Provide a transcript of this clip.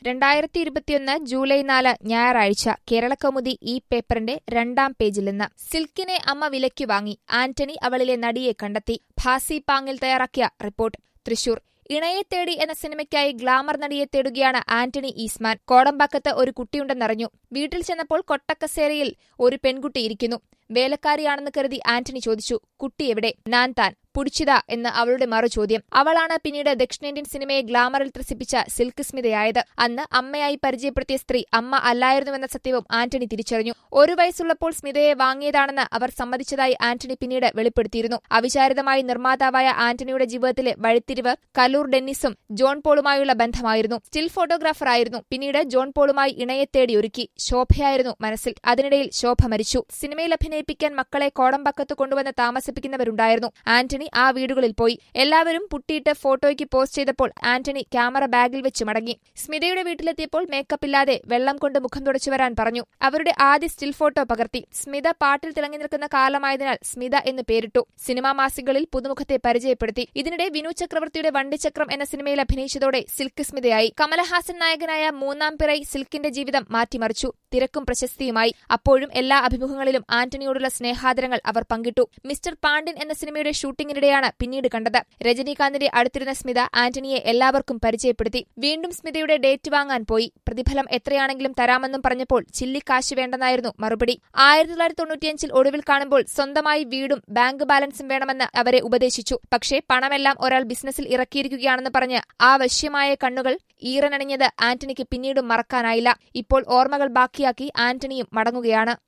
രണ്ടായിരത്തി ഇരുപത്തിയൊന്ന് ജൂലൈ നാല് ഞായറാഴ്ച കേരളകൗമുദി ഈ പേപ്പറിന്റെ രണ്ടാം പേജിൽ നിന്ന് സിൽക്കിനെ അമ്മ വിലയ്ക്ക് വാങ്ങി ആന്റണി അവളിലെ നടിയെ കണ്ടെത്തി ഭാസി പാങ്ങിൽ തയ്യാറാക്കിയ റിപ്പോർട്ട് തൃശൂർ ഇണയെ തേടി എന്ന സിനിമയ്ക്കായി ഗ്ലാമർ നടിയെ തേടുകയാണ് ആന്റണി ഈസ്മാൻ കോടമ്പാക്കത്ത് ഒരു കുട്ടിയുണ്ടെന്നറിഞ്ഞു വീട്ടിൽ ചെന്നപ്പോൾ കൊട്ടക്കസേരയിൽ ഒരു പെൺകുട്ടി ഇരിക്കുന്നു വേലക്കാരിയാണെന്ന് കരുതി ആന്റണി ചോദിച്ചു കുട്ടി എവിടെ ഞാൻ താൻ പുടിച്ചിത എന്ന് അവളുടെ മറുചോദ്യം അവളാണ് പിന്നീട് ദക്ഷിണേന്ത്യൻ സിനിമയെ ഗ്ലാമറിൽ ത്രസിപ്പിച്ച സിൽക്ക് സ്മിതയായത് അന്ന് അമ്മയായി പരിചയപ്പെടുത്തിയ സ്ത്രീ അമ്മ അല്ലായിരുന്നുവെന്ന സത്യവും ആന്റണി തിരിച്ചറിഞ്ഞു ഒരു വയസ്സുള്ളപ്പോൾ സ്മിതയെ വാങ്ങിയതാണെന്ന് അവർ സമ്മതിച്ചതായി ആന്റണി പിന്നീട് വെളിപ്പെടുത്തിയിരുന്നു അവിചാരിതമായി നിർമ്മാതാവായ ആന്റണിയുടെ ജീവിതത്തിലെ വഴിത്തിരിവ് കലൂർ ഡെന്നിസും ജോൺ പോളുമായുള്ള ബന്ധമായിരുന്നു സ്റ്റിൽ ഫോട്ടോഗ്രാഫറായിരുന്നു പിന്നീട് ജോൺ പോളുമായി ഇണയെ തേടി ഒരുക്കി ശോഭയായിരുന്നു മനസ്സിൽ അതിനിടയിൽ ശോഭ മരിച്ചു സിനിമയിൽ അഭിനയിപ്പിക്കാൻ മക്കളെ കോടമ്പക്കത്ത് കൊണ്ടുവന്ന് താമസിപ്പിക്കുന്നവരുണ്ടായിരുന്നു ആന്റണി ആ വീടുകളിൽ പോയി എല്ലാവരും പുട്ടിയിട്ട് ഫോട്ടോയ്ക്ക് പോസ്റ്റ് ചെയ്തപ്പോൾ ആന്റണി ക്യാമറ ബാഗിൽ വെച്ച് മടങ്ങി സ്മിതയുടെ വീട്ടിലെത്തിയപ്പോൾ മേക്കപ്പില്ലാതെ വെള്ളം കൊണ്ട് മുഖം തുടച്ചു വരാൻ പറഞ്ഞു അവരുടെ ആദ്യ സ്റ്റിൽ ഫോട്ടോ പകർത്തി സ്മിത പാട്ടിൽ തിളങ്ങി നിൽക്കുന്ന കാലമായതിനാൽ സ്മിത എന്ന് പേരിട്ടു സിനിമാ മാസികളിൽ പുതുമുഖത്തെ പരിചയപ്പെടുത്തി ഇതിനിടെ വിനു ചക്രവർത്തിയുടെ വണ്ടിച്ചക്രം എന്ന സിനിമയിൽ അഭിനയിച്ചതോടെ സിൽക്ക് സ്മിതയായി കമലഹാസൻ നായകനായ മൂന്നാം പിറൈ സിൽക്കിന്റെ ജീവിതം മാറ്റിമറിച്ചു തിരക്കും പ്രശസ്തിയുമായി അപ്പോഴും എല്ലാ അഭിമുഖങ്ങളിലും ആന്റണിയോടുള്ള സ്നേഹാദരങ്ങൾ അവർ പങ്കിട്ടു മിസ്റ്റർ പാണ്ഡ്യൻ എന്ന സിനിമയുടെ ഷൂട്ടിംഗിനിടെയാണ് പിന്നീട് കണ്ടത് രജനീകാന്തിന്റെ അടുത്തിരുന്ന സ്മിത ആന്റണിയെ എല്ലാവർക്കും പരിചയപ്പെടുത്തി വീണ്ടും സ്മിതയുടെ ഡേറ്റ് വാങ്ങാൻ പോയി പ്രതിഫലം എത്രയാണെങ്കിലും തരാമെന്നും പറഞ്ഞപ്പോൾ ചില്ലിക്കാശ് വേണ്ടെന്നായിരുന്നു മറുപടി ആയിരത്തി തൊള്ളായിരത്തി തൊണ്ണൂറ്റിയഞ്ചിൽ ഒടുവിൽ കാണുമ്പോൾ സ്വന്തമായി വീടും ബാങ്ക് ബാലൻസും വേണമെന്ന് അവരെ ഉപദേശിച്ചു പക്ഷേ പണമെല്ലാം ഒരാൾ ബിസിനസ്സിൽ ഇറക്കിയിരിക്കുകയാണെന്ന് പറഞ്ഞ് ആ വശ്യമായ കണ്ണുകൾ ഈറനണിഞ്ഞത് ആന്റണിക്ക് പിന്നീടും മറക്കാനായില്ല ഇപ്പോൾ ഓർമ്മകൾ ബാക്കിയാക്കി ആന്റണിയും മടങ്ങുകയാണ്